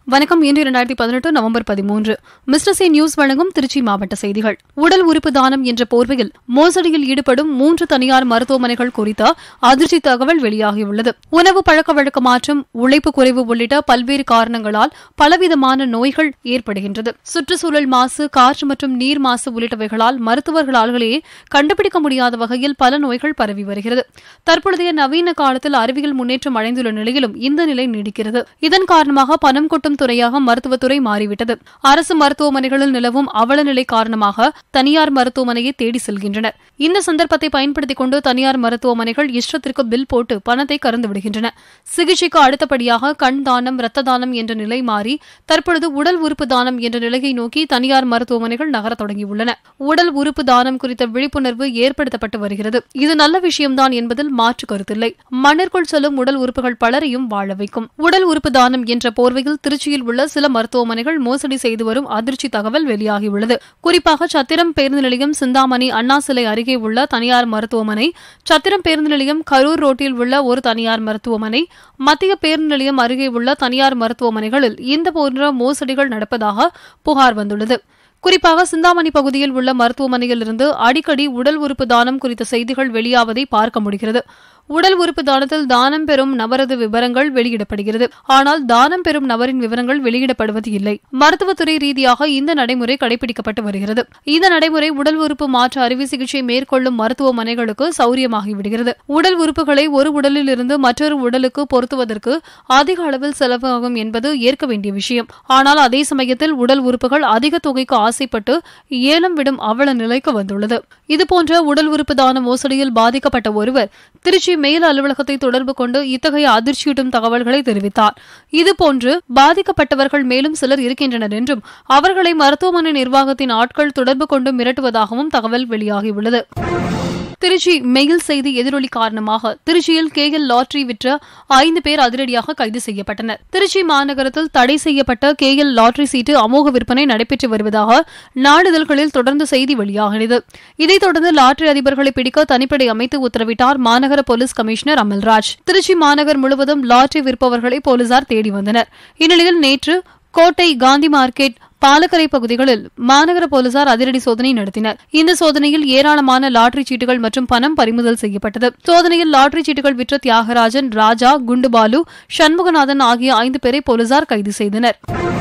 வணக்கம் இன்று இரண்டாயிரத்தி பதினெட்டு நவம்பர் பதிமூன்று மிஸ்டர் சி நியூஸ் வழங்கும் திருச்சி மாவட்ட செய்திகள் உடல் உறுப்பு தானம் என்ற போர்வையில் மோசடியில் ஈடுபடும் மூன்று தனியார் மருத்துவமனைகள் குறித்த அதிர்ச்சி தகவல் வெளியாகியுள்ளது உணவு பழக்க வழக்க மாற்றம் உழைப்பு குறைவு உள்ளிட்ட பல்வேறு காரணங்களால் பலவிதமான நோய்கள் ஏற்படுகின்றது சுற்றுச்சூழல் மாசு காற்று மற்றும் நீர் மாசு உள்ளிட்டவைகளால் மருத்துவர்களாலேயே கண்டுபிடிக்க முடியாத வகையில் பல நோய்கள் பரவி வருகிறது தற்பொழுதைய நவீன காலத்தில் அறிவியல் முன்னேற்றம் அடைந்துள்ள நிலையிலும் இந்த நிலை நீடிக்கிறது இதன் காரணமாக பணம் கொட்டும் துறையாக மருத்துவத்துறை மாறிவிட்டது அரசு மருத்துவமனைகளில் நிலவும் அவல நிலை காரணமாக தனியார் மருத்துவமனையை தேடி செல்கின்றனர் இந்த சந்தர்ப்பத்தை பயன்படுத்திக் கொண்டு தனியார் மருத்துவமனைகள் இஷ்டத்திற்கு பில் போட்டு பணத்தை கறந்து விடுகின்றன சிகிச்சைக்கு அடுத்தபடியாக கண் தானம் இரத்த தானம் என்ற நிலை மாறி தற்பொழுது உடல் உறுப்பு தானம் என்ற நிலையை நோக்கி தனியார் மருத்துவமனைகள் நகரத் தொடங்கியுள்ளன உடல் உறுப்பு தானம் குறித்த விழிப்புணர்வு ஏற்படுத்தப்பட்டு வருகிறது இது நல்ல விஷயம்தான் என்பதில் மாற்று கருத்தில்லை மண்ணிற்குள் செல்லும் உடல் உறுப்புகள் பலரையும் வாழ வைக்கும் உடல் உறுப்பு தானம் என்ற போர்வையில் திருச்சியில் உள்ள சில மருத்துவமனைகள் மோசடி செய்து வரும் அதிர்ச்சி தகவல் வெளியாகியுள்ளது குறிப்பாக சத்திரம் பேருந்து நிலையம் சிந்தாமணி அண்ணா சிலை அருகே உள்ள தனியார் மருத்துவமனை சத்திரம் பேருந்து நிலையம் கரூர் ரோட்டில் உள்ள ஒரு தனியார் மருத்துவமனை மத்திய பேருந்து நிலையம் அருகே உள்ள தனியார் மருத்துவமனைகளில் இந்த போன்ற மோசடிகள் நடப்பதாக புகார் வந்துள்ளது குறிப்பாக சிந்தாமணி பகுதியில் உள்ள மருத்துவமனையில் இருந்து அடிக்கடி உடல் உறுப்பு தானம் குறித்த செய்திகள் வெளியாவதை பார்க்க முடிகிறது உடல் உறுப்பு தானத்தில் தானம் பெறும் நபரது விவரங்கள் வெளியிடப்படுகிறது ஆனால் தானம் பெறும் நபரின் விவரங்கள் வெளியிடப்படுவது இல்லை மருத்துவத்துறை ரீதியாக இந்த நடைமுறை கடைபிடிக்கப்பட்டு வருகிறது இந்த நடைமுறை உடல் உறுப்பு மாற்று அறுவை சிகிச்சை மேற்கொள்ளும் மருத்துவமனைகளுக்கு சௌரியமாகிவிடுகிறது உடல் உறுப்புகளை ஒரு உடலில் இருந்து மற்றொரு உடலுக்கு பொருத்துவதற்கு அதிக அளவில் செலவாகும் என்பது ஏற்க வேண்டிய விஷயம் ஆனால் அதே சமயத்தில் உடல் உறுப்புகள் அதிக தொகைக்கு ஆசைப்பட்டு ஏலம் விடும் அவல நிலைக்கு வந்துள்ளது இதுபோன்ற உடல் உறுப்பு தான மோசடியில் பாதிக்கப்பட்ட ஒருவர் திருச்சி மேல் அலுவலகத்தை தொடர்பு கொண்டு இத்தகைய அதிர்ச்சியூட்டும் தகவல்களை தெரிவித்தார் இதுபோன்று பாதிக்கப்பட்டவர்கள் மேலும் சிலர் இருக்கின்றனர் என்றும் அவர்களை மருத்துவமனை நிர்வாகத்தின் ஆட்கள் தொடர்பு கொண்டு மிரட்டுவதாகவும் தகவல் வெளியாகியுள்ளது திருச்சி மெயில் செய்தி எதிரொலி காரணமாக திருச்சியில் கேஎல் லாட்டரி விற்ற ஐந்து பேர் அதிரடியாக கைது செய்யப்பட்டனர் திருச்சி மாநகரத்தில் தடை செய்யப்பட்ட கேஎல் லாட்டரி சீட்டு அமோக விற்பனை நடைபெற்று வருவதாக நாளிதழ்களில் தொடர்ந்து செய்தி வெளியாகினது இதைத் தொடர்ந்து லாட்டரி அதிபர்களை பிடிக்க தனிப்படை அமைத்து உத்தரவிட்டார் மாநகர போலீஸ் கமிஷனர் அமல்ராஜ் திருச்சி மாநகர் முழுவதும் லாட்டரி விற்பவர்களை போலீசார் தேடி வந்தனர் இந்நிலையில் நேற்று கோட்டை காந்தி மார்க்கெட் பாலக்கரை பகுதிகளில் மாநகர போலீசார் அதிரடி சோதனை நடத்தினர் இந்த சோதனையில் ஏராளமான லாட்டரி சீட்டுகள் மற்றும் பணம் பறிமுதல் செய்யப்பட்டது சோதனையில் லாட்டரி சீட்டுகள் விற்ற தியாகராஜன் ராஜா குண்டுபாலு சண்முகநாதன் ஆகிய ஐந்து பேரை போலீசார் கைது செய்தனர்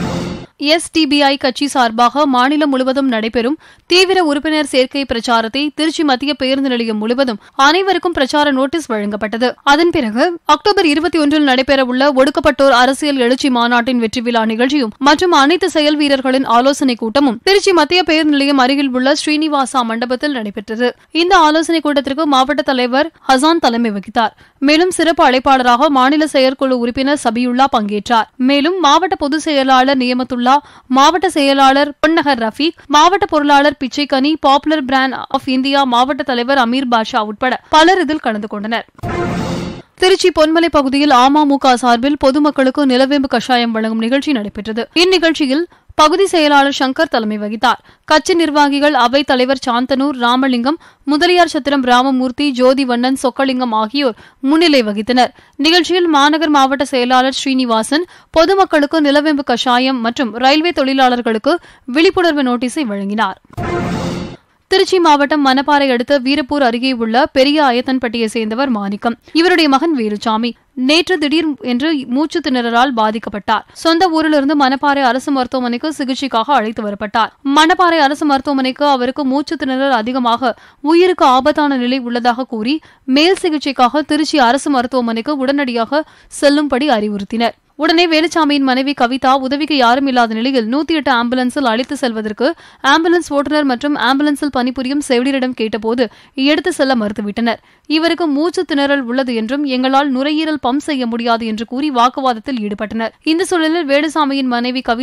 எஸ்டிபிஐ கட்சி சார்பாக மாநிலம் முழுவதும் நடைபெறும் தீவிர உறுப்பினர் சேர்க்கை பிரச்சாரத்தை திருச்சி மத்திய பேருந்து நிலையம் முழுவதும் அனைவருக்கும் பிரச்சார நோட்டீஸ் வழங்கப்பட்டது அதன் பிறகு அக்டோபர் இருபத்தி ஒன்றில் நடைபெறவுள்ள ஒடுக்கப்பட்டோர் அரசியல் எழுச்சி மாநாட்டின் வெற்றி விழா நிகழ்ச்சியும் மற்றும் அனைத்து செயல் வீரர்களின் ஆலோசனைக் கூட்டமும் திருச்சி மத்திய பேருந்து நிலையம் அருகில் உள்ள ஸ்ரீனிவாசா மண்டபத்தில் நடைபெற்றது இந்த ஆலோசனைக் கூட்டத்திற்கு மாவட்ட தலைவர் ஹசான் தலைமை வகித்தார் மேலும் சிறப்பு அழைப்பாளராக மாநில செயற்குழு உறுப்பினர் சபியுல்லா பங்கேற்றார் மேலும் மாவட்ட பொதுச் செயலாளர் நியமத்துல்லா மாவட்ட செயலாளர் பொன்னகர் ரஃபீக் மாவட்ட பொருளாளர் Pichaikani popular front of India மாவட்ட தலைவர் அமீர் பாஷா உட்பட பலர் இதில் கலந்து கொண்டனர் திருச்சி பொன்மலை பகுதியில் அமமுக சார்பில் பொதுமக்களுக்கு நிலவேம்பு கஷாயம் வழங்கும் நிகழ்ச்சி நடைபெற்றது இந்நிகழ்ச்சியில் பகுதி செயலாளர் சங்கர் தலைமை வகித்தார் கட்சி நிர்வாகிகள் அவைத் தலைவர் சாந்தனூர் ராமலிங்கம் முதலியார் சத்திரம் ராமமூர்த்தி ஜோதிவண்ணன் சொக்கலிங்கம் ஆகியோர் முன்னிலை வகித்தனர் நிகழ்ச்சியில் மாநகர் மாவட்ட செயலாளர் ஸ்ரீனிவாசன் பொதுமக்களுக்கு நிலவேம்பு கஷாயம் மற்றும் ரயில்வே தொழிலாளர்களுக்கு விழிப்புணர்வு நோட்டீஸை வழங்கினார் திருச்சி மாவட்டம் மணப்பாறை அடுத்த வீரப்பூர் அருகே உள்ள பெரிய அயத்தன்பட்டியை சேர்ந்தவர் மாணிக்கம் இவருடைய மகன் வேலுச்சாமி நேற்று திடீர் என்று மூச்சு திணறலால் பாதிக்கப்பட்டார் சொந்த ஊரிலிருந்து மணப்பாறை அரசு மருத்துவமனைக்கு சிகிச்சைக்காக அழைத்து வரப்பட்டார் மணப்பாறை அரசு மருத்துவமனைக்கு அவருக்கு மூச்சு திணறல் அதிகமாக உயிருக்கு ஆபத்தான நிலை உள்ளதாக கூறி மேல் சிகிச்சைக்காக திருச்சி அரசு மருத்துவமனைக்கு உடனடியாக செல்லும்படி அறிவுறுத்தினர் உடனே வேலுச்சாமியின் மனைவி கவிதா உதவிக்கு யாரும் இல்லாத நிலையில் நூத்தி எட்டு ஆம்புலன்ஸில் அழைத்து செல்வதற்கு ஆம்புலன்ஸ் ஓட்டுநர் மற்றும் ஆம்புலன்ஸில் பணிபுரியும் செவிலியரிடம் கேட்டபோது எடுத்து செல்ல மறுத்துவிட்டனர் இவருக்கு மூச்சு திணறல் உள்ளது என்றும் எங்களால் நுரையீரல் பம்ப் செய்ய முடியாது என்று கூறி வாக்குவாதத்தில் ஈடுபட்டனர் இந்த சூழலில் வேலுசாமியின் மனைவி கவிதா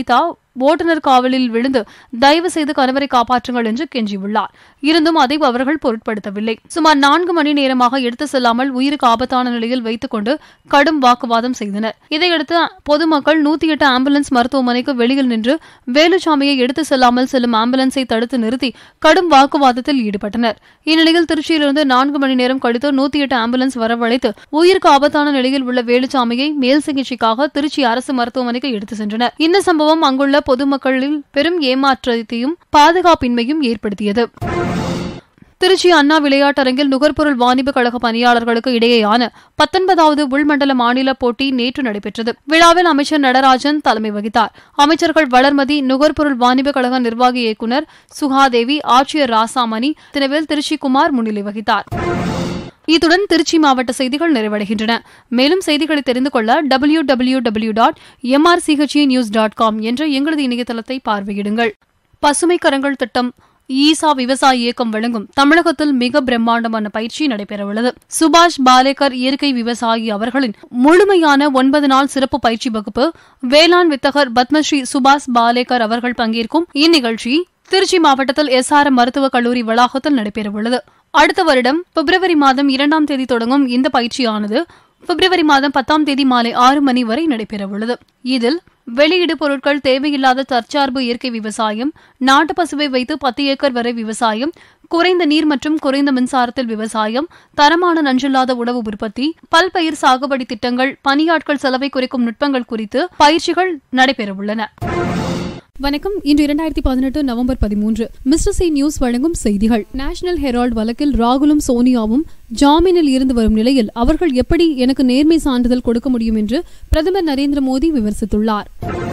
ஓட்டுநர் காவலில் விழுந்து தயவு செய்து கணவரை காப்பாற்றுங்கள் என்று கெஞ்சியுள்ளார் இருந்தும் அதை அவர்கள் பொருட்படுத்தவில்லை சுமார் நான்கு மணி நேரமாக எடுத்து செல்லாமல் உயிருக்கு ஆபத்தான நிலையில் வைத்துக் கொண்டு கடும் வாக்குவாதம் செய்தனர் இதையடுத்து பொதுமக்கள் நூத்தி எட்டு ஆம்புலன்ஸ் மருத்துவமனைக்கு வெளியில் நின்று வேலுச்சாமியை எடுத்து செல்லாமல் செல்லும் ஆம்புலன்ஸை தடுத்து நிறுத்தி கடும் வாக்குவாதத்தில் ஈடுபட்டனர் இந்நிலையில் திருச்சியிலிருந்து நான்கு மணி நேரம் கழித்து நூத்தி எட்டு ஆம்புலன்ஸ் வரவழைத்து உயிருக்கு ஆபத்தான நிலையில் உள்ள வேலுச்சாமியை மேல் சிகிச்சைக்காக திருச்சி அரசு மருத்துவமனைக்கு எடுத்து சென்றனர் இந்த சம்பவம் அங்குள்ள பொதுமக்களில் பெரும் ஏமாற்றத்தையும் பாதுகாப்பின்மையும் ஏற்படுத்தியது திருச்சி அண்ணா விளையாட்டரங்கில் நுகர்பொருள் வாணிப கழக பணியாளர்களுக்கு இடையேயான பத்தொன்பதாவது உள்மண்டல மாநில போட்டி நேற்று நடைபெற்றது விழாவில் அமைச்சர் நடராஜன் தலைமை வகித்தார் அமைச்சர்கள் வளர்மதி நுகர்பொருள் வாணிப கழக நிர்வாகி இயக்குநர் சுகாதேவி ஆட்சியர் ராசாமணி தினவேல் திருச்சி குமார் முன்னிலை வகித்தார் இத்துடன் திருச்சி மாவட்ட செய்திகள் நிறைவடைகின்றன மேலும் செய்திகளை தெரிந்து கொள்ள W W W dot MRCHE news dot com என்ற எங்களது இணையதளத்தை பார்வையிடுங்கள் பசுமை கரங்கள் திட்டம் ஈசா விவசாய இயக்கம் வழங்கும் தமிழகத்தில் மிக பிரம்மாண்டமான பயிற்சி நடைபெறவுள்ளது சுபாஷ் பாலேகர் இயற்கை விவசாயி அவர்களின் முழுமையான ஒன்பது நாள் சிறப்பு பயிற்சி வகுப்பு வேளாண் வித்தகர் பத்மஸ்ரீ சுபாஷ் பாலேகர் அவர்கள் பங்கேற்கும் இந்நிகழ்ச்சி திருச்சி மாவட்டத்தில் எஸ்ஆர்எம் மருத்துவக் கல்லூரி வளாகத்தில் நடைபெறவுள்ளது அடுத்த வருடம் பிப்ரவரி மாதம் இரண்டாம் தேதி தொடங்கும் இந்த பயிற்சியானது பிப்ரவரி மாதம் பத்தாம் தேதி மாலை ஆறு மணி வரை நடைபெறவுள்ளது இதில் வெளியீடு பொருட்கள் தேவையில்லாத தற்சார்பு இயற்கை விவசாயம் நாட்டு பசுவை வைத்து பத்து ஏக்கர் வரை விவசாயம் குறைந்த நீர் மற்றும் குறைந்த மின்சாரத்தில் விவசாயம் தரமான நஞ்சில்லாத உணவு உற்பத்தி பல்பயிர் சாகுபடி திட்டங்கள் பணியாட்கள் செலவை குறைக்கும் நுட்பங்கள் குறித்து பயிற்சிகள் நடைபெறவுள்ளன வணக்கம் இன்று இரண்டாயிரத்தி பதினெட்டு நவம்பர் பதிமூன்று மிஸ்டர் சி நியூஸ் வழங்கும் செய்திகள் நேஷனல் ஹெரால்ட் வழக்கில் ராகுலும் சோனியாவும் ஜாமீனில் இருந்து வரும் நிலையில் அவர்கள் எப்படி எனக்கு நேர்மை சான்றிதழ் கொடுக்க முடியும் என்று பிரதமர் நரேந்திர மோடி விமர்சித்துள்ளார்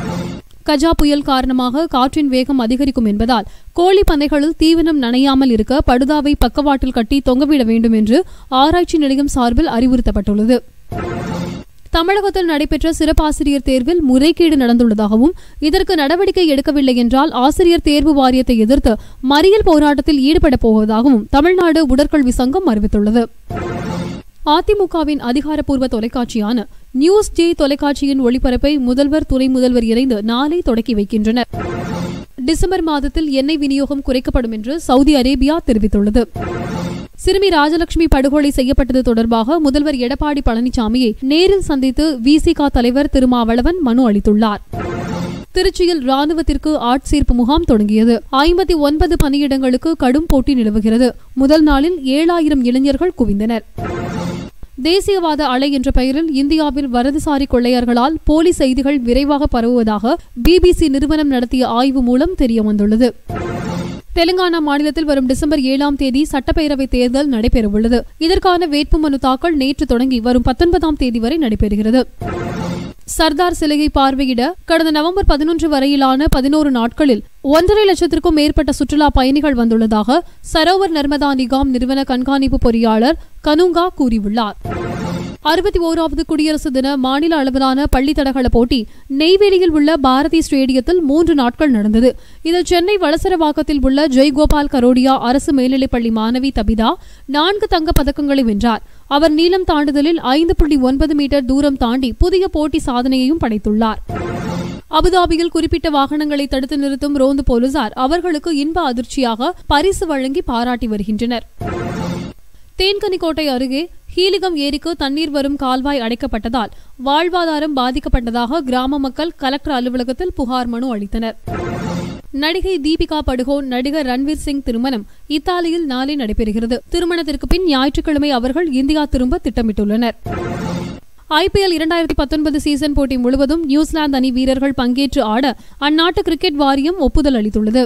கஜா புயல் காரணமாக காற்றின் வேகம் அதிகரிக்கும் என்பதால் கோழி பண்ணைகளில் தீவனம் நனையாமல் இருக்க படுதாவை பக்கவாட்டில் கட்டி தொங்கவிட வேண்டும் என்று ஆராய்ச்சி நிலையம் சார்பில் அறிவுறுத்தப்பட்டுள்ளது தமிழகத்தில் நடைபெற்ற சிறப்பாசிரியர் தேர்வில் முறைகேடு நடந்துள்ளதாகவும் இதற்கு நடவடிக்கை எடுக்கவில்லை என்றால் ஆசிரியர் தேர்வு வாரியத்தை எதிர்த்து மறியல் போராட்டத்தில் ஈடுபடப் போவதாகவும் தமிழ்நாடு உடற்கல்வி சங்கம் அறிவித்துள்ளது அதிமுகவின் அதிகாரப்பூர்வ தொலைக்காட்சியான நியூஸ் ஜே தொலைக்காட்சியின் ஒளிபரப்பை முதல்வர் துணை முதல்வர் இணைந்து நாளை தொடக்கி வைக்கின்றனர் டிசம்பர் மாதத்தில் எண்ணெய் விநியோகம் குறைக்கப்படும் என்று சவுதி அரேபியா தெரிவித்துள்ளது சிறுமி ராஜலட்சுமி படுகொலை செய்யப்பட்டது தொடர்பாக முதல்வர் எடப்பாடி பழனிசாமியை நேரில் சந்தித்து விசிக தலைவர் திருமாவளவன் மனு அளித்துள்ளார் திருச்சியில் ராணுவத்திற்கு ஆட்சேர்ப்பு முகாம் தொடங்கியது ஐம்பத்தி ஒன்பது பணியிடங்களுக்கு கடும் போட்டி நிலவுகிறது முதல் நாளில் ஏழாயிரம் இளைஞர்கள் குவிந்தனர் தேசியவாத அலை என்ற பெயரில் இந்தியாவில் வரதுசாரி கொள்ளையர்களால் போலி செய்திகள் விரைவாக பரவுவதாக பிபிசி நிறுவனம் நடத்திய ஆய்வு மூலம் தெரியவந்துள்ளது தெலுங்கானா மாநிலத்தில் வரும் டிசம்பர் ஏழாம் தேதி சட்டப்பேரவை தேர்தல் நடைபெறவுள்ளது இதற்கான வேட்புமனு தாக்கல் நேற்று தொடங்கி வரும் பத்தொன்பதாம் தேதி வரை நடைபெறுகிறது சர்தார் சிலையை பார்வையிட கடந்த நவம்பர் பதினொன்று வரையிலான பதினோரு நாட்களில் ஒன்றரை லட்சத்திற்கும் மேற்பட்ட சுற்றுலா பயணிகள் வந்துள்ளதாக சரோவர் நர்மதா நிகாம் நிறுவன கண்காணிப்பு பொறியாளர் கனுங்கா கூறியுள்ளார் அறுபத்தி ஓராவது குடியரசு தின மாநில அளவிலான பள்ளி தடகள போட்டி நெய்வேலியில் உள்ள பாரதி ஸ்டேடியத்தில் மூன்று நாட்கள் நடந்தது இதில் சென்னை வளசரவாக்கத்தில் உள்ள ஜெய்கோபால் கரோடியா அரசு மேல்நிலைப்பள்ளி மாணவி தபிதா நான்கு தங்கப் பதக்கங்களை வென்றார் அவர் நீளம் தாண்டுதலில் ஐந்து புள்ளி ஒன்பது மீட்டர் தூரம் தாண்டி புதிய போட்டி சாதனையையும் படைத்துள்ளார் அபுதாபியில் குறிப்பிட்ட வாகனங்களை தடுத்து நிறுத்தும் ரோந்து போலீசார் அவர்களுக்கு இன்ப அதிர்ச்சியாக பரிசு வழங்கி பாராட்டி வருகின்றனர் தேன்கனிக்கோட்டை அருகே ஹீலிகம் ஏரிக்கு தண்ணீர் வரும் கால்வாய் அடைக்கப்பட்டதால் வாழ்வாதாரம் பாதிக்கப்பட்டதாக கிராம மக்கள் கலெக்டர் அலுவலகத்தில் புகார் மனு அளித்தனர் நடிகை தீபிகா படுகோன் நடிகர் ரன்வீர் சிங் திருமணம் இத்தாலியில் நாளை நடைபெறுகிறது திருமணத்திற்கு பின் ஞாயிற்றுக்கிழமை அவர்கள் இந்தியா திரும்ப திட்டமிட்டுள்ளனர் ஐபிஎல் இரண்டாயிரத்தி பத்தொன்பது சீசன் போட்டி முழுவதும் நியூசிலாந்து அணி வீரர்கள் பங்கேற்று ஆட அந்நாட்டு கிரிக்கெட் வாரியம் ஒப்புதல் அளித்துள்ளது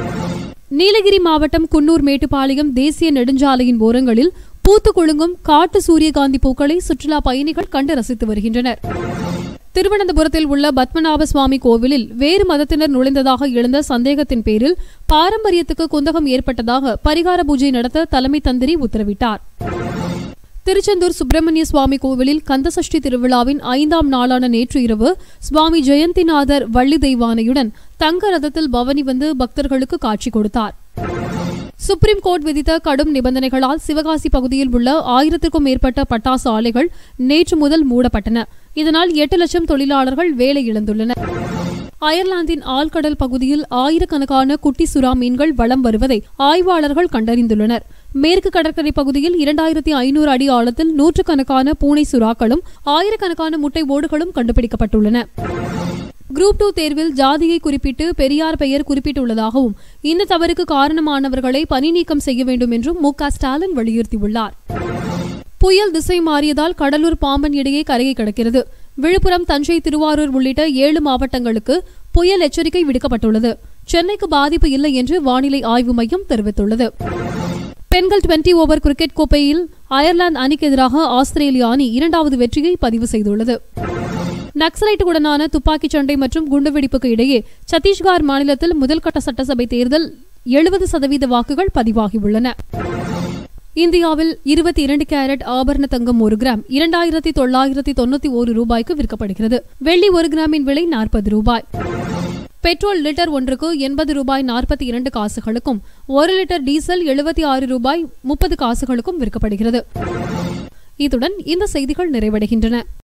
நீலகிரி மாவட்டம் குன்னூர் மேட்டுப்பாளையம் தேசிய நெடுஞ்சாலையின் ஓரங்களில் பூத்து குலுங்கும் காட்டு சூரியகாந்தி பூக்களை சுற்றுலா பயணிகள் கண்டு ரசித்து வருகின்றனர் திருவனந்தபுரத்தில் உள்ள பத்மநாப சுவாமி கோவிலில் வேறு மதத்தினர் நுழைந்ததாக எழுந்த சந்தேகத்தின் பேரில் பாரம்பரியத்துக்கு குந்தகம் ஏற்பட்டதாக பரிகார பூஜை நடத்த தலைமை தந்திரி உத்தரவிட்டார் திருச்செந்தூர் சுப்பிரமணிய சுவாமி கோவிலில் கந்தசஷ்டி திருவிழாவின் ஐந்தாம் நாளான நேற்று இரவு சுவாமி ஜெயந்திநாதர் வள்ளி தெய்வானையுடன் தங்க ரதத்தில் பவனி வந்து பக்தர்களுக்கு காட்சி கொடுத்தார் சுப்ரீம் கோர்ட் விதித்த கடும் நிபந்தனைகளால் சிவகாசி பகுதியில் உள்ள ஆயிரத்திற்கும் மேற்பட்ட பட்டாசு ஆலைகள் நேற்று முதல் மூடப்பட்டன இதனால் எட்டு லட்சம் தொழிலாளர்கள் வேலை இழந்துள்ளனர் அயர்லாந்தின் ஆழ்கடல் பகுதியில் ஆயிரக்கணக்கான குட்டி சுறா மீன்கள் வலம் வருவதை ஆய்வாளர்கள் கண்டறிந்துள்ளனர் மேற்கு கடற்கரை பகுதியில் இரண்டாயிரத்தி ஐநூறு அடி ஆழத்தில் நூற்றுக்கணக்கான பூனை சுறாக்களும் ஆயிரக்கணக்கான முட்டை ஓடுகளும் கண்டுபிடிக்கப்பட்டுள்ளன குரூப் டூ தேர்வில் ஜாதியை குறிப்பிட்டு பெரியார் பெயர் குறிப்பிட்டுள்ளதாகவும் இந்த தவறுக்கு காரணமானவர்களை பணி நீக்கம் செய்ய வேண்டும் என்றும் மு க ஸ்டாலின் வலியுறுத்தியுள்ளார் புயல் திசை மாறியதால் கடலூர் பாம்பன் இடையே கரையை கடக்கிறது விழுப்புரம் தஞ்சை திருவாரூர் உள்ளிட்ட ஏழு மாவட்டங்களுக்கு புயல் எச்சரிக்கை விடுக்கப்பட்டுள்ளது சென்னைக்கு பாதிப்பு இல்லை என்று வானிலை ஆய்வு மையம் தெரிவித்துள்ளது பெண்கள் டுவெண்டி ஓவர் கிரிக்கெட் கோப்பையில் அயர்லாந்து அணிக்கு எதிராக ஆஸ்திரேலிய அணி இரண்டாவது வெற்றியை பதிவு செய்துள்ளது நக்சலைட்டுடனான துப்பாக்கிச் சண்டை மற்றும் குண்டுவெடிப்புக்கு இடையே சத்தீஸ்கர் மாநிலத்தில் முதல்கட்ட சட்டசபை தேர்தல் எழுபது சதவீத வாக்குகள் பதிவாகியுள்ளன இந்தியாவில் இருபத்தி இரண்டு கேரட் ஆபரண தங்கம் ஒரு கிராம் இரண்டாயிரத்தி தொள்ளாயிரத்தி தொண்ணூத்தி ஒரு ரூபாய்க்கு விற்கப்படுகிறது வெள்ளி ஒரு கிராமின் விலை நாற்பது ரூபாய் பெட்ரோல் லிட்டர் ஒன்றுக்கு எண்பது ரூபாய் நாற்பத்தி இரண்டு காசுகளுக்கும் ஒரு லிட்டர் டீசல் எழுபத்தி ஆறு ரூபாய் முப்பது காசுகளுக்கும் விற்கப்படுகிறது இத்துடன் இந்த செய்திகள் நிறைவடைகின்றன